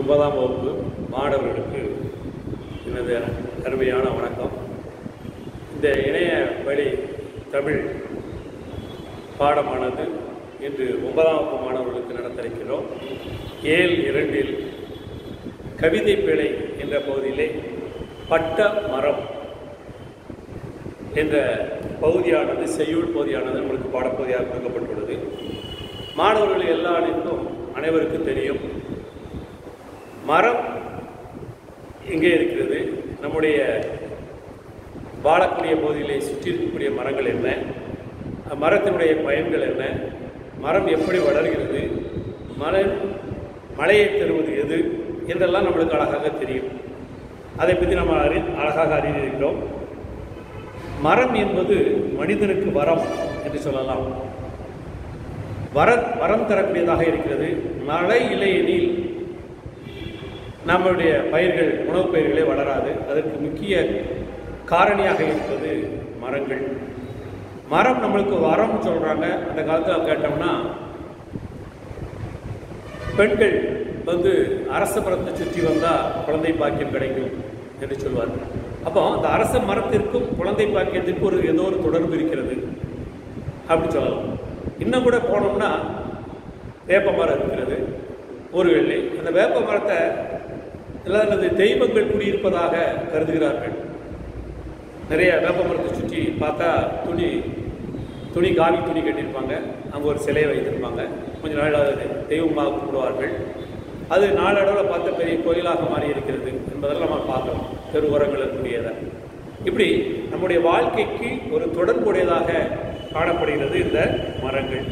ஒன்பதாம் வகுப்பு மாணவர்களுக்கு எனது அருமையான வணக்கம் இந்த இணைய வழி தமிழ் பாடமானது இன்று ஒன்பதாம் வகுப்பு மாணவர்களுக்கு நடத்திருக்கிறோம் ஏழு இரண்டில் கவிதை பிழை என்ற பகுதியிலே பட்ட மரம் என்ற பகுதியானது செய்யுள் பகுதியானது நம்மளுக்கு பாடப்பகுதியாக கொடுக்கப்பட்டுள்ளது மாணவர்கள் எல்லாருக்கும் அனைவருக்கும் தெரியும் மரம் எங்கே இருக்கிறது நம்முடைய வாழக்கூடிய பகுதியிலே சுற்றி இருக்கக்கூடிய மரங்கள் என்ன மரத்தினுடைய பயன்கள் என்ன மரம் எப்படி வளர்கிறது மரம் மழையை தருவது எது என்றெல்லாம் நம்மளுக்கு அழகாக தெரியும் அதை பற்றி நம்ம அறி அழகாக அறிந்திருக்கிறோம் மரம் என்பது மனிதனுக்கு வரம் என்று சொல்லலாம் வர வரம் தரக்கூடியதாக இருக்கிறது மழை இல்லையெனில் நம்முடைய பயிர்கள் உணவுப் பயிர்களே வளராது அதற்கு முக்கிய காரணியாக இருப்பது மரங்கள் மரம் நம்மளுக்கு வரம் சொல்கிறாங்க அந்த காலத்தில் கேட்டோம்னா பெண்கள் வந்து அரச மரத்தை சுற்றி வந்தால் குழந்தை பாக்கியம் கிடைக்கும் என்று சொல்வார்கள் அப்போ அந்த அரச மரத்திற்கும் குழந்தை பாக்கியத்திற்கும் ஒரு ஏதோ ஒரு தொடர்பு இருக்கிறது அப்படி சொல்லலாம் இன்னும் கூட போனோம்னா வேப்ப மரம் இருக்கிறது ஒரு வெள்ளி அந்த வேப்ப மரத்தை எல்லாம் அல்லது தெய்வங்கள் குடியிருப்பதாக கருதுகிறார்கள் நிறைய வேப்ப மரத்தை சுற்றி பார்த்தா துணி துணி காவி துணி கட்டியிருப்பாங்க அங்கே ஒரு சிலையை வைத்திருப்பாங்க கொஞ்ச நாள் அது தெய்வமாக கும்பிடுவார்கள் அது நாளடைவில் பார்த்த பெரிய கோயிலாக மாறி இருக்கிறது என்பதெல்லாம் நம்ம பார்க்கலாம் தெரு ஓரங்கள் இருக்கக்கூடியதை இப்படி நம்முடைய வாழ்க்கைக்கு ஒரு தொடர்புடையதாக காணப்படுகிறது இந்த மரங்கள்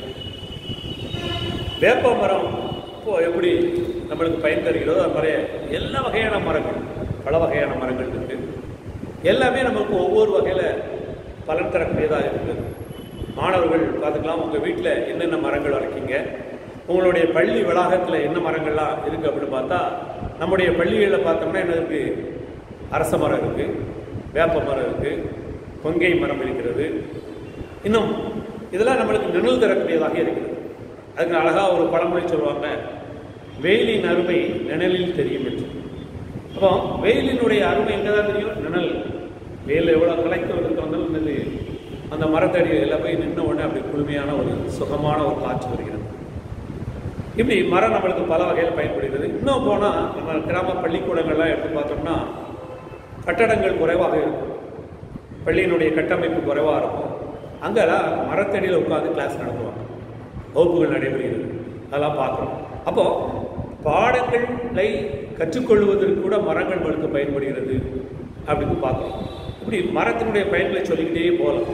வேப்ப மரம் இப்போ எப்படி நம்மளுக்கு பயன் தருகிறதோ அது மாதிரி எல்லா வகையான மரங்கள் பல வகையான மரங்கள் இருக்குது எல்லாமே நமக்கு ஒவ்வொரு வகையில் பலன் தரக்கூடியதாக இருக்குது மாணவர்கள் பார்த்துக்கலாம் உங்கள் வீட்டில் என்னென்ன மரங்கள் வளர்க்கீங்க உங்களுடைய பள்ளி வளாகத்தில் என்ன மரங்கள்லாம் இருக்குது அப்படின்னு பார்த்தா நம்முடைய பள்ளிகளில் பார்த்தோம்னா என்ன இருக்குது அரச மரம் இருக்குது வேப்ப மரம் இருக்குது கொங்கை மரம் இருக்கிறது இன்னும் இதெல்லாம் நம்மளுக்கு நிழல் தரக்கூடியதாக இருக்கிறது அதுக்கு அழகாக ஒரு பழமொழி சொல்லுவாங்க வெயிலின் அருமை நிழலில் தெரியும் என்று அப்போ வெயிலினுடைய அருமை எங்கே தான் தெரியும் நிழல் வெயில் எவ்வளோ கலைக்க வந்தாலும் என்னது அந்த மரத்தடி எல்லாம் போய் நின்ன உடனே அப்படி குளுமையான ஒரு சுகமான ஒரு காட்சி வருகிறது இப்படி மரம் நம்மளுக்கு பல வகையில் பயன்படுகிறது இன்னும் போனால் நம்ம கிராம பள்ளிக்கூடங்கள்லாம் எடுத்து பார்த்தோம்னா கட்டடங்கள் குறைவாக இருக்கும் பள்ளியினுடைய கட்டமைப்பு குறைவாக இருக்கும் அங்கெல்லாம் மரத்தடியில் உட்காந்து கிளாஸ் நடத்துவாங்க வகுப்புகள் நடைபெறுகிறது அதெல்லாம் பார்க்குறோம் அப்போது பாடங்களை கற்றுக்கொள்வதற்கு கூட மரங்கள் நம்மளுக்கு பயன்படுகிறது அப்படின்னு பார்க்குறோம் இப்படி மரத்தினுடைய பயன்களை சொல்லிக்கிட்டே போகலாம்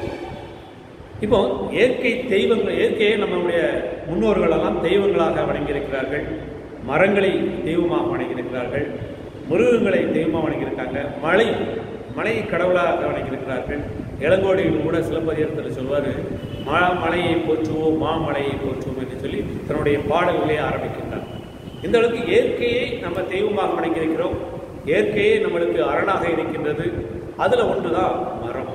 இப்போ இயற்கை தெய்வங்கள் இயற்கையை நம்மளுடைய முன்னோர்களெல்லாம் தெய்வங்களாக வணங்கியிருக்கிறார்கள் மரங்களை தெய்வமாக வணங்கியிருக்கிறார்கள் மிருகங்களை தெய்வமாக வணங்கியிருக்காங்க மழை மலையை கடவுளாக வணங்கியிருக்கிறார்கள் இளங்கோடிகள் கூட சிலப்பதிகாரத்தில் சொல்வார் மா மலையை போற்றுவோம் மாமலையை போற்றுவோம் என்று சொல்லி தன்னுடைய பாடல்களே ஆரம்பிக்கின்றார் இந்த அளவுக்கு இயற்கையை நம்ம தெய்வமாக வணங்கியிருக்கிறோம் இயற்கையே நம்மளுக்கு அரணாக இருக்கின்றது அதில் ஒன்று தான் மரம்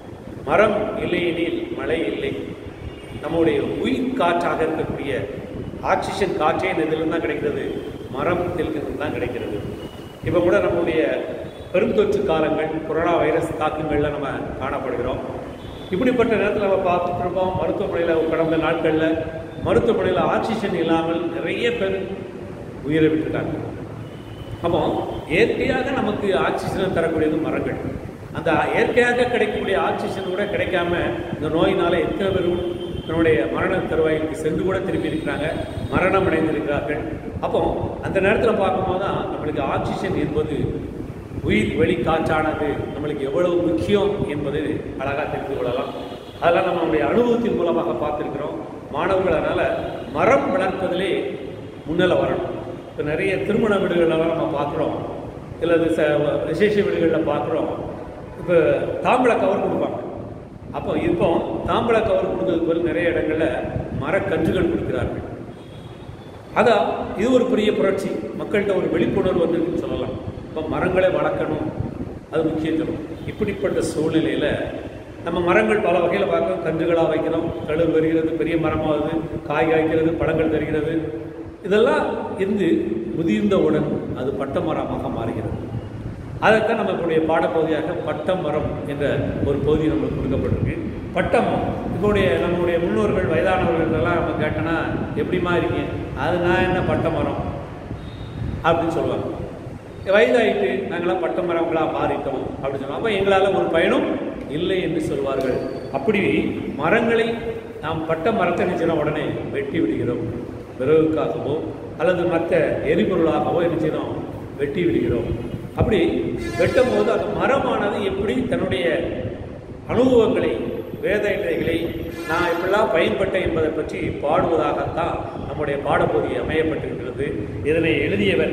மரம் இல்லையெனில் மழை இல்லை நம்முடைய உயிர் காற்றாக இருக்கக்கூடிய ஆக்சிஜன் காற்றே இதிலிருந்து தான் கிடைக்கிறது மரத்திலிருந்து தான் கிடைக்கிறது இப்போ கூட நம்முடைய பெருந்தொற்று காலங்கள் கொரோனா வைரஸ் தாக்கங்களில் நம்ம காணப்படுகிறோம் இப்படிப்பட்ட நேரத்தில் நம்ம பார்த்துட்டு இருப்போம் மருத்துவமனையில் கடந்த நாட்களில் மருத்துவமனையில் ஆக்சிஜன் இல்லாமல் நிறைய பேர் உயிரை விட்டுட்டாங்க அப்போ இயற்கையாக நமக்கு ஆக்சிஜனை தரக்கூடியது மரங்கள் அந்த இயற்கையாக கிடைக்கக்கூடிய ஆக்சிஜன் கூட கிடைக்காம இந்த நோயினால் எத்தனை பேரும் தன்னுடைய மரண தருவாய்க்கு சென்று கூட திரும்பி இருக்கிறாங்க மரணம் அடைந்திருக்கிறார்கள் அப்போ அந்த நேரத்தில் பார்க்கும்போது தான் நம்மளுக்கு ஆக்சிஜன் என்பது உயிர் வெளி காற்றானது நம்மளுக்கு எவ்வளவு முக்கியம் என்பது அழகாக தெரிந்து கொள்ளலாம் அதெல்லாம் நம்மளுடைய அனுபவத்தின் மூலமாக பார்த்துருக்கிறோம் மாணவர்கள் அதனால் மரம் வளர்ப்பதிலே முன்னில் வரணும் இப்போ நிறைய திருமண வீடுகளெல்லாம் நம்ம பார்க்குறோம் இல்லை ச விசேஷ வீடுகளில் பார்க்குறோம் இப்போ தாம்பளை கவர் கொடுப்பாங்க அப்போ இப்போ தாம்பளை கவர் கொடுத்தது போல் நிறைய இடங்களில் மரக்கன்றுகள் கொடுக்கிறார்கள் அதான் இது ஒரு பெரிய புரட்சி மக்கள்கிட்ட ஒரு விழிப்புணர்வு வந்து சொல்லலாம் இப்போ மரங்களை வளர்க்கணும் அது முக்கியத்துவம் இப்படிப்பட்ட சூழ்நிலையில் நம்ம மரங்கள் பல வகையில் பார்க்குறோம் கன்றுகளாக வைக்கிறோம் தளிர் வருகிறது பெரிய மரமாகுது காய் காய்க்கிறது பழங்கள் தருகிறது இதெல்லாம் இருந்து முதிர்ந்தவுடன் அது பட்டமரமாக மாறுகிறது அதைத்தான் நம்மளுடைய பாடப்பகுதியாக பட்டம் மரம் என்ற ஒரு பகுதி நம்மளுக்கு கொடுக்கப்பட்டிருக்கு பட்டம் இப்போடைய நம்மளுடைய முன்னோர்கள் வயதானவர்கள் எல்லாம் நம்ம கேட்டோன்னா எப்படிமா இருக்கீங்க அது நான் என்ன பட்டம் மரம் அப்படின்னு சொல்லுவாங்க வயதாயிட்டு நாங்களாம் பட்ட மரங்களாக மாறிட்டோம் அப்படின்னு சொல்லுவோம் அப்போ எங்களால் ஒரு பயனும் இல்லை என்று சொல்வார்கள் அப்படி மரங்களை நாம் பட்ட மரத்தை நினைச்சிடும் உடனே வெட்டி விடுகிறோம் விறகுக்காகவோ அல்லது மற்ற எரிபொருளாகவோ நினைச்சிடும் வெட்டி விடுகிறோம் அப்படி வெட்டும் போது அந்த மரமானது எப்படி தன்னுடைய அனுபவங்களை வேத இலைகளை நான் இப்படிலாம் பயன்பட்டேன் என்பதை பற்றி பாடுவதாகத்தான் நம்முடைய பாடப்பகுதி அமையப்பட்டிருக்கிறது இதனை எழுதியவர்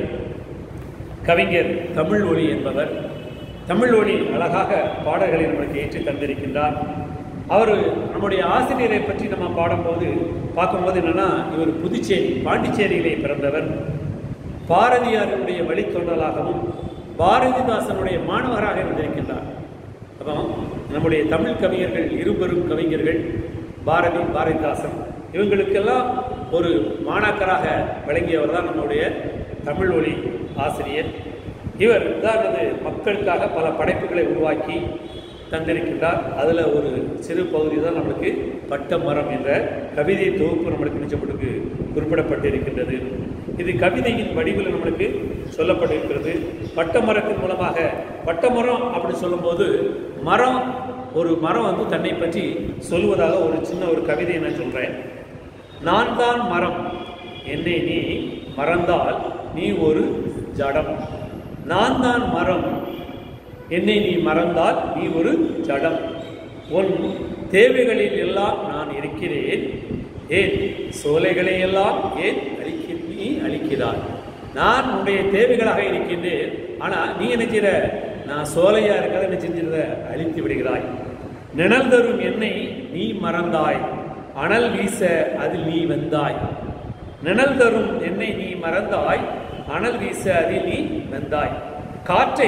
கவிஞர் தமிழ் ஒளி என்பவர் தமிழ் ஒளி அழகாக பாடல்களை நம்மளுக்கு ஏற்றி தந்திருக்கின்றார் அவர் நம்முடைய ஆசிரியரை பற்றி நம்ம பாடும்போது பார்க்கும்போது என்னன்னா இவர் புதுச்சேரி பாண்டிச்சேரியிலே பிறந்தவர் பாரதியாருடைய வழித்தொண்டலாகவும் பாரதிதாசனுடைய மாணவராக இருந்திருக்கின்றார் அப்போ நம்முடைய தமிழ் கவிஞர்கள் இருபெரும் கவிஞர்கள் பாரதி பாரதிதாசன் இவங்களுக்கெல்லாம் ஒரு மாணாக்கராக விளங்கியவர் தான் நம்முடைய தமிழ் ஒளி ஆசிரியர் இவர் உதாரணது மக்களுக்காக பல படைப்புகளை உருவாக்கி தந்திருக்கின்றார் அதில் ஒரு சிறு பகுதி தான் நம்மளுக்கு பட்ட மரம் என்ற கவிதை தொகுப்பு நம்மளுக்கு நிச்சயப்பட்டு குறிப்பிடப்பட்டிருக்கின்றது இது கவிதையின் வடிவில் நம்மளுக்கு சொல்லப்பட்டிருக்கிறது பட்ட மரத்தின் மூலமாக பட்ட மரம் அப்படி சொல்லும்போது மரம் ஒரு மரம் வந்து தன்னை பற்றி சொல்வதாக ஒரு சின்ன ஒரு கவிதையை நான் சொல்கிறேன் நான் தான் மரம் என்னை நீ மறந்தால் நீ ஒரு ஜடம் நான் தான் மரம் என்னை நீ மறந்தால் நீ ஒரு ஜடம் உன் தேவைகளில் எல்லாம் நான் இருக்கிறேன் ஏன் சோலைகளை எல்லாம் ஏன் அழிக்க நீ அழிக்கிறாய் நான் உன்னுடைய தேவைகளாக இருக்கின்றேன் ஆனால் நீ என்ன செய்கிற நான் சோலையாக இருக்கிறத என்ன செஞ்சிருந்த அழித்து விடுகிறாய் நிழல் தரும் என்னை நீ மறந்தாய் அனல் வீச அதில் நீ வந்தாய் நிழல் தரும் என்னை நீ மறந்தாய் அனல் வீச அதில் நீ வந்தாய் காற்றை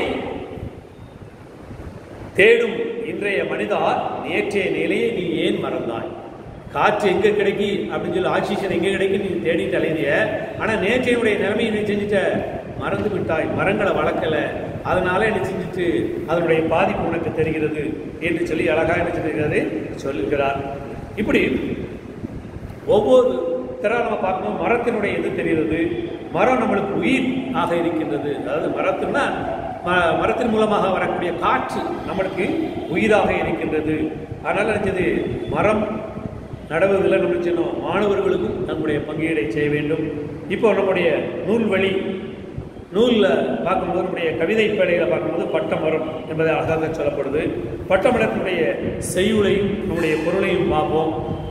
தேடும் இன்றைய மனிதா நேற்றைய நிலையை நீ ஏன் மறந்தாய் காற்று எங்கே கிடைக்கி அப்படின்னு சொல்லி ஆக்சிஜன் எங்கே கிடைக்கும் நீ தேடிட்டு அலைந்திய ஆனால் நேற்றையுடைய நிலைமையை நீ செஞ்சுட்ட மறந்து விட்டாய் மரங்களை வளர்க்கலை அதனால என்ன செஞ்சுட்டு அதனுடைய பாதிப்பு உனக்கு தெரிகிறது என்று சொல்லி அழகாக என்ன சொல்லுகிறது சொல்லுகிறார் இப்படி ஒவ்வொரு தர நம்ம பார்க்கும்போது மரத்தினுடைய இது தெரிகிறது மரம் நம்மளுக்கு உயிர் ஆக இருக்கின்றது அதாவது மரத்துனா ம- மரத்தின் மூலமாக வரக்கூடிய காற்று நம்மளுக்கு உயிராக இருக்கின்றது அதனால் நினைச்சது மரம் நடவுவதில் நம்ம செய்யணும் மாணவர்களுக்கும் நம்முடைய பங்கீடை செய்ய வேண்டும் இப்போ நம்முடைய நூல் வழி நூலில் பார்க்கும்போது நம்முடைய கவிதை பேழையில் பார்க்கும்போது பட்டமரம் என்பது அழகாக சொல்லப்படுது பட்டமரத்தினுடைய செய்யுளையும் நம்முடைய பொருளையும் பார்ப்போம்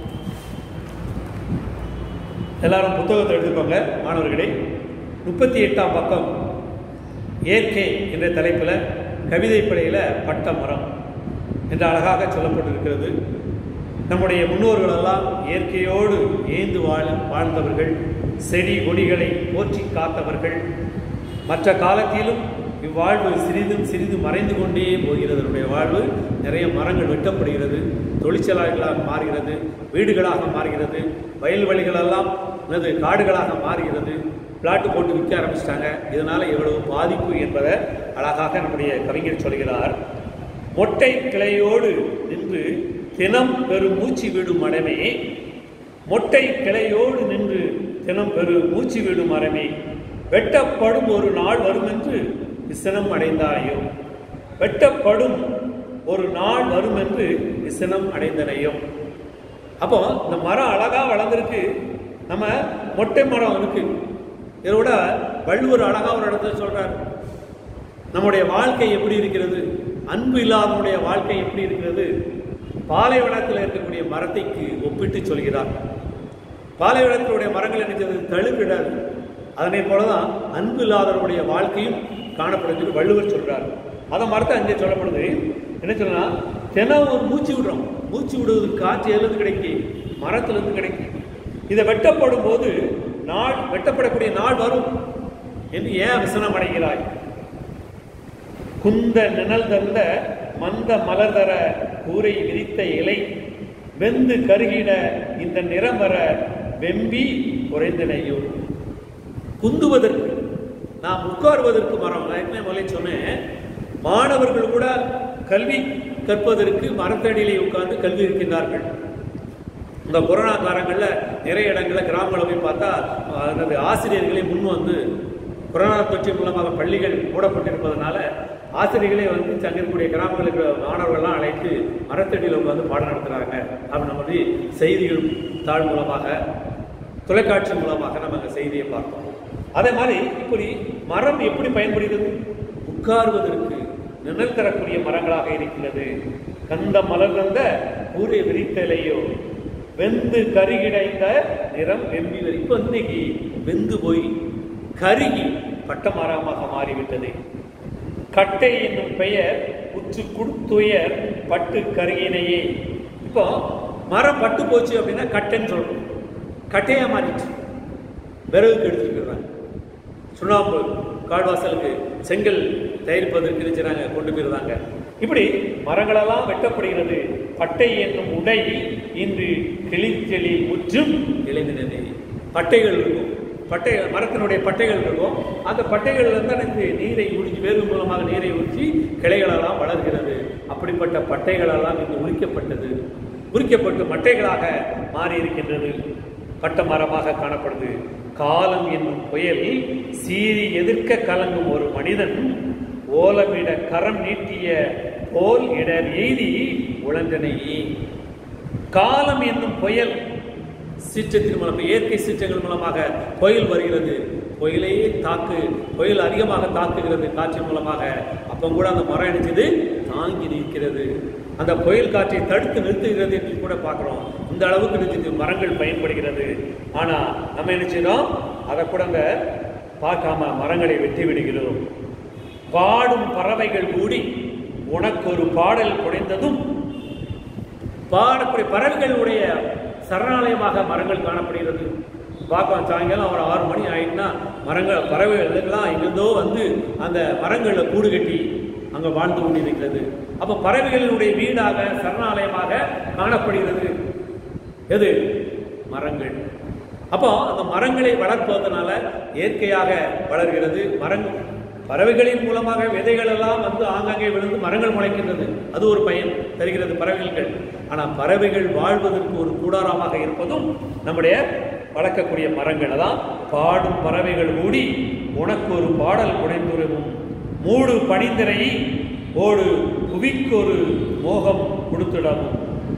எல்லாரும் புத்தகத்தை எடுத்துக்கோங்க மாணவர்களே முப்பத்தி எட்டாம் பக்கம் இயற்கை என்ற தலைப்பில் கவிதை படையில் பட்ட மரம் என்று அழகாக சொல்லப்பட்டிருக்கிறது நம்முடைய முன்னோர்களெல்லாம் இயற்கையோடு ஏந்து வாழ வாழ்ந்தவர்கள் செடி கொடிகளை போற்றி காத்தவர்கள் மற்ற காலத்திலும் இவ்வாழ்வு சிறிதும் சிறிதும் மறைந்து கொண்டே போகிறது அதனுடைய வாழ்வு நிறைய மரங்கள் வெட்டப்படுகிறது தொழிற்சாலைகளாக மாறுகிறது வீடுகளாக மாறுகிறது வயல்வெளிகளெல்லாம் அல்லது காடுகளாக மாறுகிறது பிளாட்டு போட்டு விற்க ஆரம்பிச்சிட்டாங்க இதனால் எவ்வளவு பாதிப்பு என்பதை அழகாக நம்முடைய கவிஞர் சொல்கிறார் மொட்டை கிளையோடு நின்று தினம் பெரும் மூச்சு விடும் மரமே மொட்டை கிளையோடு நின்று தினம் பெரு மூச்சு விடும் மரமே வெட்டப்படும் ஒரு நாள் வரும் என்று விசனம் அடைந்தாயோ வெட்டப்படும் ஒரு நாள் வரும் என்று விசனம் அடைந்தனையோ அப்போ இந்த மரம் அழகா வளர்ந்துருக்கு நம்ம மொட்டை மரம் இருக்கு இதோட வள்ளுவர் அழகா ஒரு இடத்துல சொல்றாரு நம்முடைய வாழ்க்கை எப்படி இருக்கிறது அன்பு இல்லாதவனுடைய வாழ்க்கை எப்படி இருக்கிறது பாலைவனத்தில் இருக்கக்கூடிய மரத்தைக்கு ஒப்பிட்டு சொல்கிறார் பாலைவனத்தினுடைய மரங்கள் நினைச்சது தழுவிடாது அதனை போலதான் அன்பு இல்லாதவருடைய வாழ்க்கையும் காணப்படுது வள்ளுவர் சொல்றார் அதை மரத்தை அங்கே சொல்லப்படுது என்ன சொல்லனா தினம் ஒரு மூச்சு விடுறோம் மூச்சு விடுவதற்கு காற்று எதுலேருந்து கிடைக்கும் மரத்திலிருந்து கிடைக்கும் இதை வெட்டப்படும் போது நாள் வெட்டப்படக்கூடிய நாள் வரும் என்று ஏன் விசனம் அடைகிறாய் குந்த நிழல் தந்த மந்த மலர் தர கூரை விரித்த இலை வெந்து கருகிட இந்த நிறம் வர வெம்பி குறைந்தனையூர் குந்துவதற்கு நாம் உட்காருவதற்கு மரம் நான் ஏற்கனவே முதல்ல சொன்னேன் மாணவர்கள் கூட கல்வி கற்பதற்கு மரத்தடியிலே உட்கார்ந்து கல்வி இருக்கின்றார்கள் இந்த கொரோனா காலங்களில் நிறைய இடங்களில் கிராமங்களை போய் பார்த்தா அந்த ஆசிரியர்களே முன் வந்து கொரோனா தொற்று மூலமாக பள்ளிகள் மூடப்பட்டிருப்பதனால ஆசிரியர்களே வந்து அங்கே இருக்கக்கூடிய கிராமங்களுக்கு மாணவர்கள்லாம் அழைத்து மரத்தடியில் உட்காந்து பாடம் நடத்துகிறாங்க அப்படி நம்ம வந்து செய்திகள் தாள் மூலமாக தொலைக்காட்சி மூலமாக நம்ம அந்த செய்தியை பார்த்தோம் அதே மாதிரி இப்படி மரம் எப்படி பயன்படுகிறது உட்காருவதற்கு நிழல் தரக்கூடிய மரங்களாக இருக்கிறது கந்த மலர்ந்த கூரை விரித்தலையோ வெந்து கருகிடைந்த நிறம் வெம்பி வரி- இப்ப இன்னைக்கு வெந்து போய் கருகி பட்ட மரமாக மாறிவிட்டது கட்டை என்னும் பெயர் உற்று குடுத்துயர் பட்டு கருகினையே இப்போ மரம் பட்டு போச்சு அப்படின்னா கட்டைன்னு சொல்லணும் கட்டையா மாறிடுச்சு விறகுக்கு எடுத்துட்டு போயிடுறாங்க சுண்ணாம்பு கால்வாசலுக்கு செங்கல் தயாரிப்பதற்கு நினைச்சாங்க கொண்டு போயிருந்தாங்க இப்படி மரங்களெல்லாம் வெட்டப்படுகிறது பட்டை என்னும் உடை இன்று கிளிச்செளி முற்றும் இளைஞனே பட்டைகள் இருக்கும் பட்டை மரத்தினுடைய பட்டைகள் இருக்கும் அந்த பட்டைகள்ல இருந்து எனக்கு நீரை உறிஞ்சி வேறு மூலமாக நீரை உறிஞ்சி கிளைகளெல்லாம் வளர்கிறது அப்படிப்பட்ட பட்டைகளெல்லாம் இன்று உரிக்கப்பட்டது உரிக்கப்பட்டு மட்டைகளாக மாறி இருக்கின்றது பட்ட மரமாக காணப்படுது காலம் என்னும் புயல் சீறி எதிர்க்க கலங்கும் ஒரு மனிதன் ஓலமிட கரம் நீட்டிய போல் இடர் எய்தி உழன்றனையே காலம் என்னும் புயல் சீற்றத்தின் மூலம் இயற்கை சீற்றங்கள் மூலமாக புயல் வருகிறது புயலையே தாக்கு புயல் அதிகமாக தாக்குகிறது காற்றின் மூலமாக அப்போ கூட அந்த மரம் அணிச்சது தாங்கி நிற்கிறது அந்த புயல் காற்றை தடுத்து நிறுத்துகிறது என்று கூட பார்க்குறோம் இந்த அளவுக்கு நிறுத்தி மரங்கள் பயன்படுகிறது ஆனால் நம்ம என்ன செய்றோம் அதை கூட அந்த பார்க்காம மரங்களை வெட்டி விடுகிறோம் பாடும் பறவைகள் கூடி உனக்கு ஒரு பாடல் குறைந்ததும் பாடக்கூடிய பறவைகளுடைய சரணாலயமாக மரங்கள் காணப்படுகிறது பார்க்கலாம் சாயங்காலம் ஒரு ஆறு மணி ஆயிட்டுனா மரங்கள் பறவைகளுக்கெல்லாம் எங்கிருந்தோ வந்து அந்த மரங்களில் கூடு கட்டி அங்கே வாழ்ந்து கொண்டிருக்கிறது அப்போ பறவைகளினுடைய வீடாக சரணாலயமாக காணப்படுகிறது எது மரங்கள் அப்போ அந்த மரங்களை வளர்ப்பதனால இயற்கையாக வளர்கிறது மரங்கள் பறவைகளின் மூலமாக விதைகள் எல்லாம் வந்து ஆங்காங்கே விழுந்து மரங்கள் முளைக்கின்றது அது ஒரு பயன் தருகிறது பறவைகள் ஆனால் பறவைகள் வாழ்வதற்கு ஒரு கூடாரமாக இருப்பதும் நம்முடைய வளர்க்கக்கூடிய மரங்கள் தான் பாடும் பறவைகள் கூடி உனக்கு ஒரு பாடல் குடைந்துருவும் மூடு பணிந்திரை ஓடு புவிக்கொரு மோகம் கொடுத்துடவும்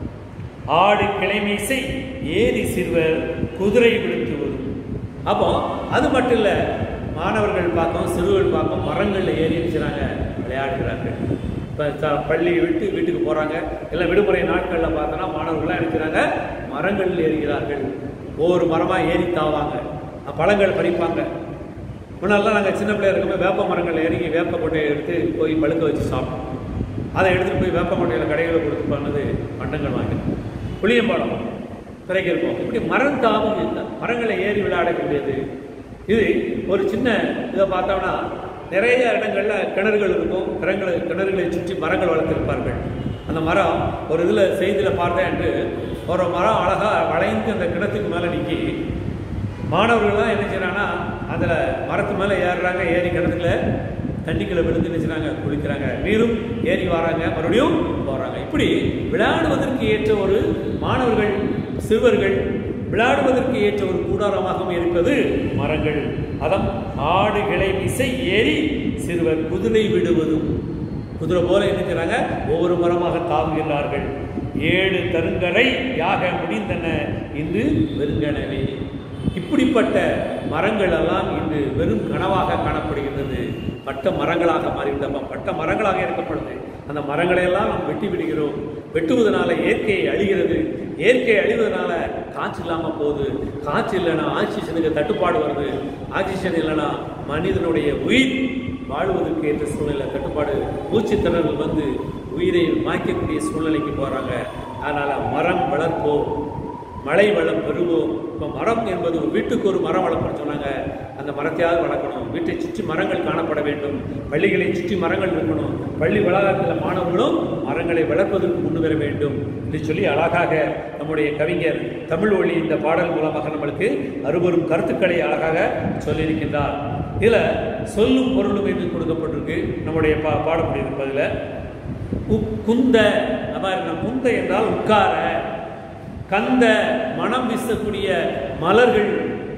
ஆடு கிளைமீசை ஏரி சிறுவர் குதிரை விடுத்து வரும் அப்போ அது மட்டும் இல்லை மாணவர்கள் பார்க்கும் சிறுவர்கள் பார்க்கும் மரங்களில் ஏறி இருக்கிறாங்க விளையாடுகிறார்கள் இப்போ பள்ளி விட்டு வீட்டுக்கு போகிறாங்க இல்லை விடுமுறை நாட்களில் பார்த்தோன்னா மாணவர்கள்லாம் இருக்கிறாங்க மரங்களில் ஏறுகிறார்கள் ஒவ்வொரு மரமாக ஏறி தாவாங்க பழங்கள் பறிப்பாங்க முன்னெல்லாம் நாங்கள் சின்ன பிள்ளையா இருக்கும்போது வேப்ப மரங்கள் இறங்கி வேப்ப கொட்டையை எடுத்து போய் பழுக்க வச்சு சாப்பிட்டோம் அதை எடுத்துகிட்டு போய் வேப்ப கொட்டையில் கடைகளில் கொடுத்து பண்ணது பண்டங்கள் வாங்கி புளியம்பழம் பிறகு இருக்கும் இப்படி மரம் தாவி மரங்களை ஏறி விளையாடக்கூடியது இது ஒரு சின்ன இதை பார்த்தோம்னா நிறைய இடங்கள்ல கிணறுகள் இருக்கும் கிணறுகளை கிணறுகளை சுற்றி மரங்கள் வளர்த்திருப்பார்கள் அந்த மரம் ஒரு இதில் செய்தியில் பார்த்தேன்ட்டு ஒரு மரம் அழகாக வளைந்து அந்த கிணத்துக்கு மேலே நிற்கி மாணவர்கள்லாம் என்ன செய்றாங்கன்னா அதில் மரத்து மேலே ஏறுறாங்க ஏறி கிணத்துல தண்ணிக்குள்ள விழுந்து என்ன செய்றாங்க குளிக்கிறாங்க நீரும் ஏறி வராங்க மறுபடியும் போகிறாங்க இப்படி விளையாடுவதற்கு ஏற்ற ஒரு மாணவர்கள் சிறுவர்கள் விளையாடுவதற்கு ஏற்ற ஒரு கூடாரமாகவும் இருப்பது மரங்கள் அதம் ஆடுகளை விசை ஏறி சிறுவர் குதிரை விடுவதும் குதிரை போல என்ன செய்றாங்க ஒவ்வொரு மரமாக தாவுகிறார்கள் ஏழு தருங்கரை யாக முடிந்தன இன்று வெறுங்கனவே இப்படிப்பட்ட மரங்கள் எல்லாம் இன்று வெறும் கனவாக காணப்படுகின்றது பட்ட மரங்களாக மாறிவிட்டப்ப பட்ட மரங்களாக இருக்கப்படுது அந்த மரங்களை எல்லாம் நாம் வெட்டி விடுகிறோம் வெட்டுவதனால இயற்கை அழிகிறது இயற்கை அழிவதனால காற்று இல்லாமல் போகுது காற்று இல்லைன்னா ஆக்சிஜனுக்கு தட்டுப்பாடு வருது ஆக்சிஜன் இல்லைன்னா மனிதனுடைய உயிர் வாழ்வதற்கு ஏற்ற சூழ்நிலை தட்டுப்பாடு மூச்சு திணறல் வந்து உயிரை மாய்க்கக்கூடிய சூழ்நிலைக்கு போகிறாங்க அதனால் மரம் வளர்ப்போம் மழை வளம் பெறுவோம் இப்போ மரம் என்பது ஒரு வீட்டுக்கு ஒரு மரம் வளர்க்கணும்னு சொன்னாங்க அந்த மரத்தையாவது வளர்க்கணும் வீட்டை சுற்றி மரங்கள் காணப்பட வேண்டும் பள்ளிகளை சுற்றி மரங்கள் இருக்கணும் பள்ளி வளாகத்தில் மாணவர்களும் மரங்களை வளர்ப்பதற்கு முன் வர வேண்டும் என்று சொல்லி அழகாக நம்முடைய கவிஞர் தமிழ் ஒளி இந்த பாடல் மூலமாக நம்மளுக்கு அறுபெரும் கருத்துக்களை அழகாக சொல்லியிருக்கின்றார் இதில் சொல்லும் பொருளும் என்று கொடுக்கப்பட்டிருக்கு நம்முடைய பா பாட முடியிருப்பதில் குந்த அவ்வாறு குந்த என்றால் உட்கார கந்த மனம் வீசக்கூடிய மலர்கள்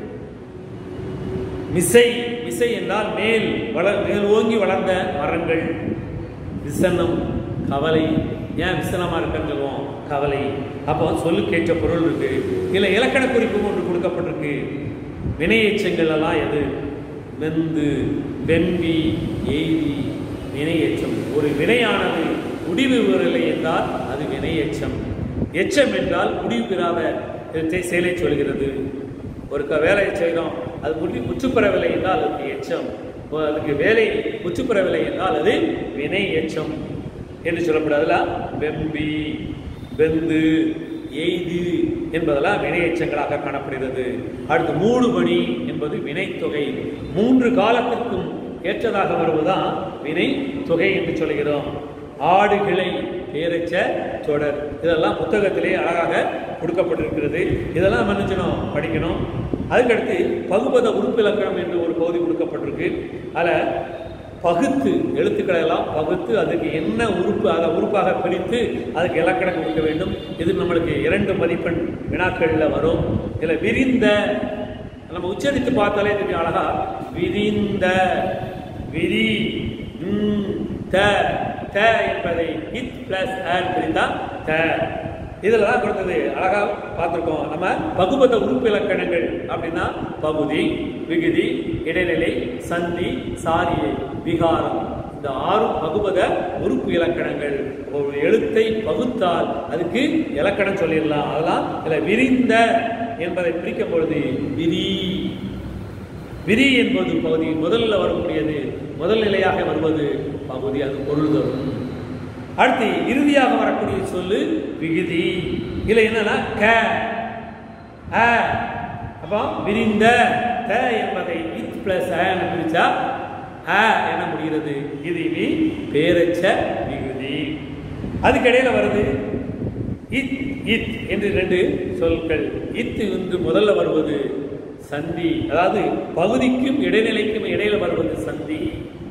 மிசை மிசை என்றால் மேல் வளர் மேல் ஓங்கி வளர்ந்த மரங்கள் விசனம் கவலை ஏன் விசனமா இருக்குன்னு சொல்லுவோம் கவலை அப்போ சொல்லுக்கேற்ற பொருள் இருக்கு இதில் இலக்கண குறிப்பு ஒன்று கொடுக்கப்பட்டிருக்கு வினையெச்சங்கள் எல்லாம் எது வெந்து வெம்பி எய்தி வினையெச்சம் ஒரு வினையானது முடிவு பெறவில்லை என்றால் அது வினையெச்சம் எச்சம் என்றால் முடிவு பெறாத இதை செயலை சொல்கிறது ஒரு க வேலையை செய்கிறோம் அது முடி முற்று பெறவில்லை என்றால் அதுக்கு எச்சம் ஓ, அதுக்கு வேலை முற்று பெறவில்லை என்றால் அது வினை எச்சம் என்று சொல்லப்படுறதுல வெம்பி வெந்து எய்து என்பதெல்லாம் வினை எச்சங்களாக காணப்படுகிறது அடுத்து மூடுபணி என்பது வினைத்தொகை மூன்று காலத்திற்கும் ஏற்றதாக வருவதுதான் வினை தொகை என்று சொல்கிறோம் ஆடு கிளை பேரச்ச தொடர் இதெல்லாம் புத்தகத்திலே அழகாக கொடுக்கப்பட்டிருக்கிறது இதெல்லாம் நம்ம என்ன செய்யணும் படிக்கணும் அதுக்கடுத்து பகுபத உறுப்பிலக்கணம் என்று ஒரு பகுதி கொடுக்கப்பட்டிருக்கு அதில் பகுத்து எழுத்துக்களை எல்லாம் பகுத்து அதுக்கு என்ன உறுப்பு அதை உறுப்பாக பிரித்து அதுக்கு இலக்கணம் கொடுக்க வேண்டும் இது நம்மளுக்கு இரண்டு மதிப்பெண் வினாக்களில் வரும் இதில் விரிந்த நம்ம உச்சரித்து பார்த்தாலே தெரியும் அழகா விரிந்த விரி ம், த த என்பதை இத் பிளஸ் ஆன் பிரித்தா த இதில் தான் கொடுத்தது அழகா பார்த்துருக்கோம் நம்ம பகுபத உறுப்பு இலக்கணங்கள் அப்படின்னா பகுதி விகுதி இடைநிலை சந்தி சாரியை விகாரம் இந்த ஆறும் பகுபத உறுப்பு இலக்கணங்கள் ஒரு எழுத்தை பகுத்தால் அதுக்கு இலக்கணம் சொல்லிடலாம் அதெல்லாம் இதில் விரிந்த என்பதை பிரிக்கும் பொழுது விரி விரி என்பது பகுதி முதல்ல வரக்கூடியது முதல் நிலையாக வருவது பகுதி அது பொருள் தரும் அடுத்து இறுதியாக வரக்கூடிய சொல்லு விகுதி இதுல என்னன்னா க அ அப்போ விரிந்த த என்பதை இத் பிளஸ் அ பிரிச்சா அ என முடிகிறது இது வி பேரச்ச விகுதி அதுக்கிடையில வருது இத் இத் என்று ரெண்டு சொற்கள் இத்து என்று முதல்ல வருவது சந்தி அதாவது பகுதிக்கும் இடைநிலைக்கும் இடையில வருவது சந்தி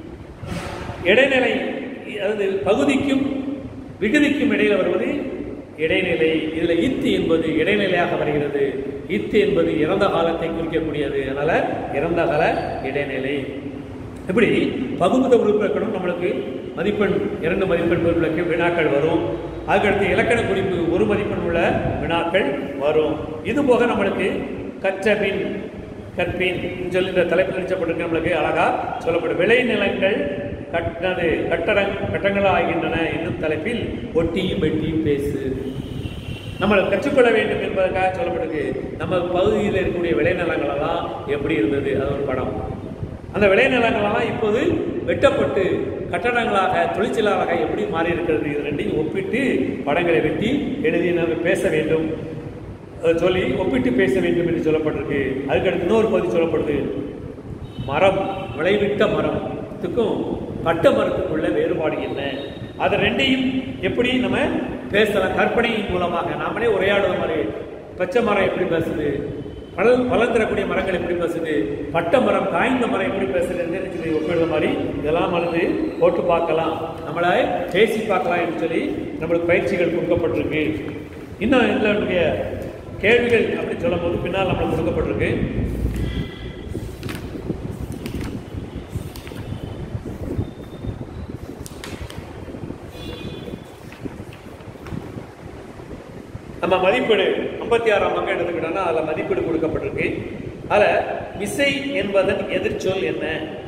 இடைநிலை அதாவது பகுதிக்கும் விகுதிக்கும் இடையில வருவது இடைநிலை இதுல இத்து என்பது இடைநிலையாக வருகிறது இத்து என்பது இறந்த காலத்தை குறிக்கக்கூடியது அதனால இறந்த கால இடைநிலை இப்படி பகுமுத உறுப்பினர்களும் நம்மளுக்கு மதிப்பெண் இரண்டு மதிப்பெண் பொருளுக்கு வினாக்கள் வரும் அதுக்கடுத்து இலக்கண குறிப்பு ஒரு மதிப்பெண் உள்ள வினாக்கள் வரும் இது போக நம்மளுக்கு கற்றபின் கற்பின் சொல்லி இந்த தலைப்பில் நிச்சயப்பட்டிருக்கு நம்மளுக்கு அழகா சொல்லப்படும் விளைநிலங்கள் கட்டது கட்டடங் கட்டங்கள் ஆகின்றன என்னும் தலைப்பில் ஒட்டியும் வெட்டியும் பேசு நம்ம கற்றுக்கொள்ள வேண்டும் என்பதற்காக சொல்லப்பட்டிருக்கு நம்ம பகுதியில் இருக்கக்கூடிய விளைநிலங்கள் எல்லாம் எப்படி இருந்தது அது ஒரு படம் அந்த விளைநிலங்களெல்லாம் இப்போது வெட்டப்பட்டு கட்டடங்களாக தொழிற்சாலைகளாக எப்படி மாறி இருக்கிறது இது ரெண்டையும் ஒப்பிட்டு படங்களை வெட்டி எழுதி நம்ம பேச வேண்டும் அதை சொல்லி ஒப்பிட்டு பேச வேண்டும் என்று சொல்லப்பட்டிருக்கு அதுக்கடுத்து இன்னொரு பகுதி சொல்லப்படுது மரம் விளைவிட்ட மரத்துக்கும் பட்ட மரத்துக்குள்ள வேறுபாடு என்ன அது ரெண்டையும் எப்படி நம்ம பேசலாம் கற்பனையின் மூலமாக நாமளே உரையாடுற மாதிரி பச்சை மரம் எப்படி பேசுது பலன் பலன் தரக்கூடிய மரங்கள் எப்படி பேசுது பட்ட மரம் காய்ந்த மரம் எப்படி பேசுதுன்னு சொல்லி ஒப்பிடுற மாதிரி இதெல்லாம் வந்து போட்டு பார்க்கலாம் நம்மளை பேசி பார்க்கலாம் என்று சொல்லி நம்மளுக்கு பயிற்சிகள் கொடுக்கப்பட்டிருக்கு இன்னும் இதனுடைய கேள்விகள் அப்படின்னு சொல்லும் போது பின்னால் நம்மளுக்கு கொடுக்கப்பட்டிருக்கு நம்ம மதிப்பீடு ஐம்பத்தி ஆறாம் பக்கம் எடுத்துக்கிட்டோம்னா அதில் மதிப்பீடு கொடுக்கப்பட்டிருக்கு அதில் விசை என்பதன் எதிர்ச்சொல் என்ன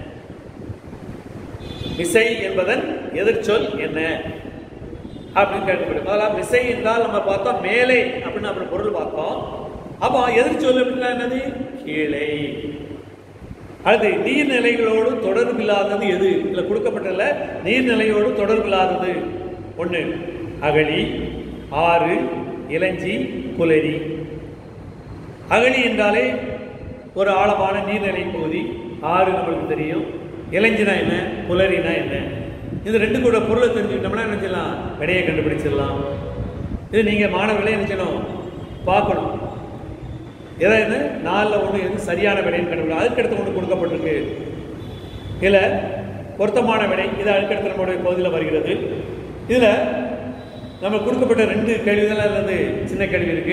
விசை என்பதன் எதிர்ச்சொல் என்ன அப்படின்னு கேட்கப்படும் முதல்ல விசை என்றால் நம்ம பார்த்தோம் மேலே அப்படின்னு அப்புறம் பொருள் பார்த்தோம் அப்போ எதிர்ச்சொல் அப்படின்னா என்னது கீழே அடுத்து நீர்நிலைகளோடு தொடர்பில்லாதது எது இதில் கொடுக்கப்பட்டதுல நீர்நிலையோடு தொடர்பில்லாதது ஒன்று அகழி ஆறு இளஞ்சி புலரி அகழி என்றாலே ஒரு ஆழமான நீர்நிலை பகுதி ஆறு நம்மளுக்கு தெரியும் இளைஞனா என்ன புலரினா என்ன இது ரெண்டு கூட பொருளை தெரிஞ்சுக்கிட்டோம்னா என்ன செய்யலாம் விடையை கண்டுபிடிச்சிடலாம் இது நீங்கள் மாணவர்களே என்ன செய்யணும் பார்க்கணும் எதாவது நாலில் ஒன்று எது சரியான விடைன்னு கண்டுபிடிக்கும் அதுக்கடுத்து ஒன்று கொடுக்கப்பட்டிருக்கு இதில் பொருத்தமான விடை இது அதுக்கடுத்து நம்மளுடைய பகுதியில் வருகிறது இதில் நம்ம கொடுக்கப்பட்ட ரெண்டு கேள்விகள் அல்லது சின்ன கேள்வி இருக்கு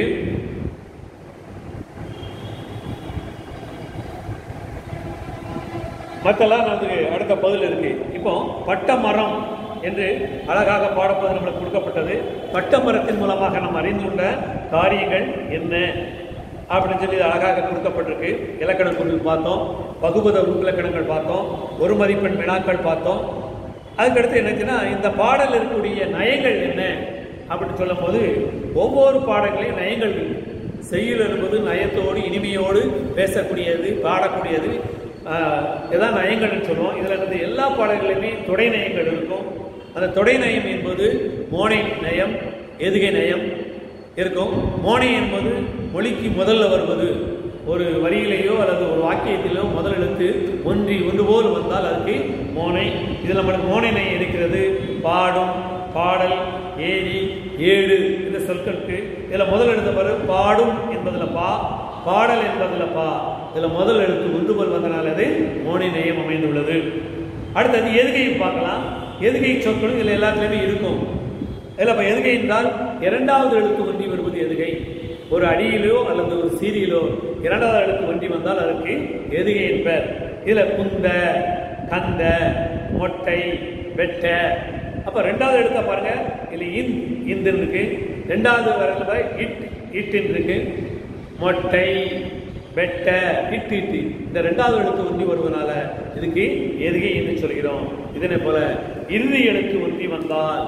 மற்றெல்லாம் நமக்கு அடுத்த பதில் இருக்கு இப்போ பட்ட மரம் என்று அழகாக பாடப்பது நம்மளுக்கு கொடுக்கப்பட்டது பட்ட மரத்தின் மூலமாக நாம் அறிந்துள்ள காரியங்கள் என்ன அப்படின்னு சொல்லி அழகாக கொடுக்கப்பட்டிருக்கு இலக்கண குறிப்பு பார்த்தோம் பகுபத உருக்கிலக்கணங்கள் பார்த்தோம் ஒரு மதிப்பெண் வினாக்கள் பார்த்தோம் அதுக்கடுத்து என்னச்சுன்னா இந்த பாடல் இருக்கக்கூடிய நயங்கள் என்ன அப்படின்னு சொல்லும்போது ஒவ்வொரு பாடங்களையும் நயங்கள் இருக்கு. செய்யுள் என்பது நயத்தோடு இனிமையோடு பேசக்கூடியது பாடக்கூடியது ஆஹ், இதான் நயங்கள்னு சொல்லுவோம் இதில் இருந்து எல்லா பாடல்களையுமே தொடை நயங்கள் இருக்கும் அந்த தொடை நயம் என்பது மோனை நயம் எதுகை நயம் இருக்கும் மோனை என்பது மொழிக்கு முதல்ல வருவது ஒரு வரியிலேயோ அல்லது ஒரு வாக்கியத்திலோ முதல் எழுத்து ஒன்றி ஒன்று போல் வந்தால் அதுக்கு மோனை இதில் நம்மளுக்கு மோனை நயம் இருக்கிறது பாடும் பாடல் ஏரி ஏடு இந்த சொற்களுக்கு இதில் முதல் எழுத்து பாரு பாடும் என்பதில் பா பாடல் என்பதில் பா இதில் முதல் எழுத்து ஒன்று போல் வந்தனால அது மோனை நயம் அமைந்துள்ளது அடுத்தது எதுகையை பார்க்கலாம் எதுகை சொற்களும் இதில் எல்லாத்துலேயுமே இருக்கும் இதில் இப்போ எதுகை என்றால் இரண்டாவது எழுத்து ஒன்றி வருவது எதுகை ஒரு அடியிலோ அல்லது ஒரு சீரியிலோ இரண்டாவது எழுத்து ஒன்றி வந்தால் அதற்கு எதுகை என்பர் இதில் குந்த கந்த மொட்டை வெட்ட அப்போ ரெண்டாவது எழுத்த பாருங்க இதில் இன் இந்த இருக்கு ரெண்டாவது வரல இட் இட்டின் இருக்கு மொட்டை வெட்ட இட்டு இட்டு இந்த ரெண்டாவது எழுத்து ஒன்றி வருவதனால இதுக்கு எதுகை என்று சொல்கிறோம் இதனை போல இறுதி எழுத்து ஒன்றி வந்தால்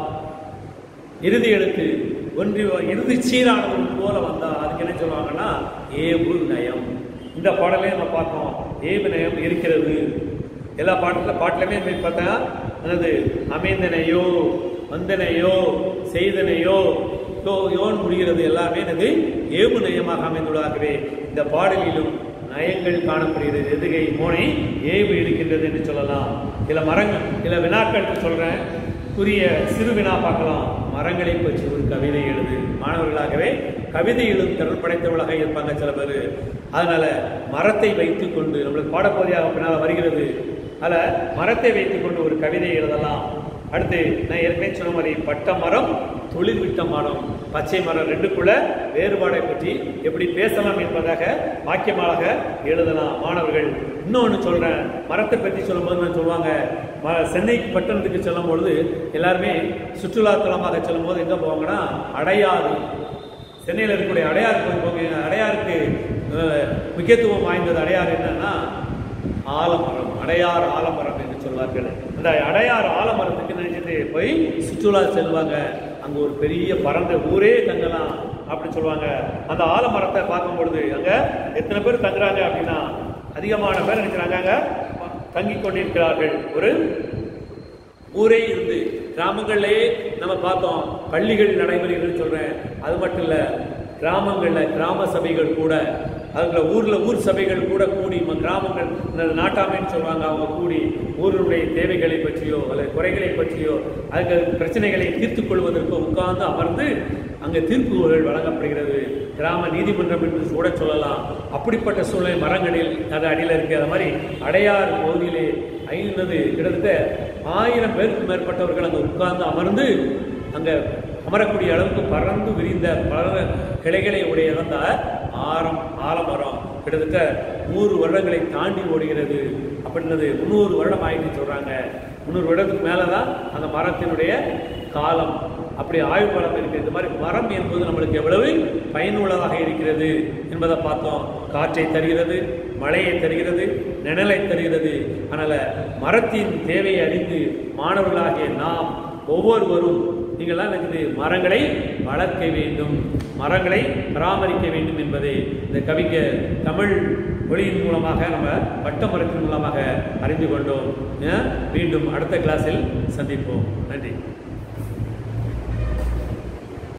இறுதி எழுத்து ஒன்றி வ- இறுதி சீரானது ஒன்று போல வந்தால் அதுக்கு என்ன சொல்லுவாங்கன்னா ஏபு நயம் இந்த பாடலையும் நம்ம பார்த்தோம் ஏபு நயம் இருக்கிறது எல்லா பாட்டில் பாட்டிலுமே போய் பார்த்தா அதாவது அமைந்தனையோ வந்தனையோ செய்தனையோ யோ யோன் முடிகிறது எல்லாமே எனது ஏபு நயமாக அமைந்துள்ளதாகவே இந்த பாடலிலும் நயங்கள் காணப்படுகிறது எதுகை மோனை ஏவு இருக்கின்றது என்று சொல்லலாம் சில மரங்கள் சில வினாக்கள் சொல்றேன் குறிய சிறு வினா பார்க்கலாம் மரங்களை பற்றி ஒரு கவிதை எழுது மாணவர்களாகவே கவிதை எழுதும் திறன் படைத்தவர்களாக இருப்பாங்க சில பேர் அதனால மரத்தை வைத்துக் கொண்டு நம்மளுக்கு பாடப்பகுதியாக பின்னால் வருகிறது அதில் மரத்தை வைத்துக் கொண்டு ஒரு கவிதை எழுதலாம் அடுத்து நான் ஏற்கனவே சொன்ன மாதிரி பட்ட மரம் தொழில் விட்ட மரம் பச்சை மரம் ரெண்டுக்குள்ள வேறுபாடை பற்றி எப்படி பேசலாம் என்பதாக வாக்கியமாக எழுதலாம் மாணவர்கள் இன்னொன்று சொல்றேன் மரத்தை பற்றி சொல்லும்போது நான் சொல்லுவாங்க ம- சென்னை பட்டணத்துக்கு செல்லும் பொழுது எல்லாருமே சுற்றுலா தலமாக செல்லும் போது எங்கே போவாங்கன்னா அடையாறு சென்னையில் இருக்கக்கூடிய அடையாறு போய் போங்க அடையாருக்கு அஹ், முக்கியத்துவம் வாய்ந்தது அடையாறு என்னன்னா ஆலமரம் அடையார் ஆலமரம் என்று சொல்வார்கள் அந்த அடையார் ஆலமரத்துக்கு நினைச்சிட்டு போய் சுற்றுலா செல்வாங்க அங்க ஒரு பெரிய பரந்த ஊரே தங்கலாம் அப்படி சொல்லுவாங்க அந்த ஆலமரத்தை பார்க்கும் பொழுது அங்க எத்தனை பேர் தங்குறாங்க அப்படின்னா அதிகமான பேர் நினைக்கிறாங்க அங்க தங்கி கொண்டிருக்கிறார்கள் ஒரு ஊரே இருந்து கிராமங்கள்லயே நம்ம பார்த்தோம் பள்ளிகள் நடைமுறைகள் சொல்றேன் அது மட்டும் இல்ல கிராமங்கள்ல கிராம சபைகள் கூட அதுல ஊர்ல ஊர் சபைகள் கூட கூடி ம- கிராமங்கள் இந்த நாட்டாமைன்னு சொல்லுவாங்க அவங்க கூடி ஊருடைய தேவைகளை பற்றியோ அல்லது குறைகளை பற்றியோ அதுக்கு பிரச்சனைகளை தீர்த்துக் கொள்வதற்கு உட்கார்ந்து அமர்ந்து அங்கே தீர்ப்புகள் வழங்கப்படுகிறது கிராம நீதிமன்றம் என்று கூட சொல்லலாம் அப்படிப்பட்ட சூழ்நிலை மரங்களில் அது அடியில் இருக்கு அது மாதிரி அடையார் பகுதியிலே ஐநூறு கிட்டத்தட்ட ஆயிரம் பேருக்கு மேற்பட்டவர்கள் அங்கே உட்கார்ந்து அமர்ந்து அங்கே அமரக்கூடிய அளவுக்கு பறந்து விரிந்த பல கிளைகளை உடைய அந்த ஆரம் ஆலமரம் கிட்டத்தட்ட நூறு வருடங்களை தாண்டி ஓடுகிறது அப்படின்றது முந்நூறு வருடம் ஆயிட்டு சொல்றாங்க முந்நூறு வருடத்துக்கு மேலே தான் அந்த மரத்தினுடைய காலம் அப்படி ஆயுள் காலம் இருக்கு இந்த மாதிரி மரம் என்பது நம்மளுக்கு எவ்வளவு பயனுள்ளதாக இருக்கிறது என்பதை பார்த்தோம் காற்றை தருகிறது மழையை தருகிறது நிழலை தருகிறது அதனால மரத்தின் தேவையை அறிந்து மாணவர்களாகிய நாம் ஒவ்வொருவரும் நீங்களாம் இருக்குது மரங்களை வளர்க்க வேண்டும் மரங்களை பராமரிக்க வேண்டும் என்பதை இந்த கவிஞர் தமிழ் மொழியின் மூலமாக நம்ம பட்ட மரத்தின் மூலமாக அறிந்து கொண்டோம் அஹ் மீண்டும் அடுத்த கிளாஸில் சந்திப்போம் நன்றி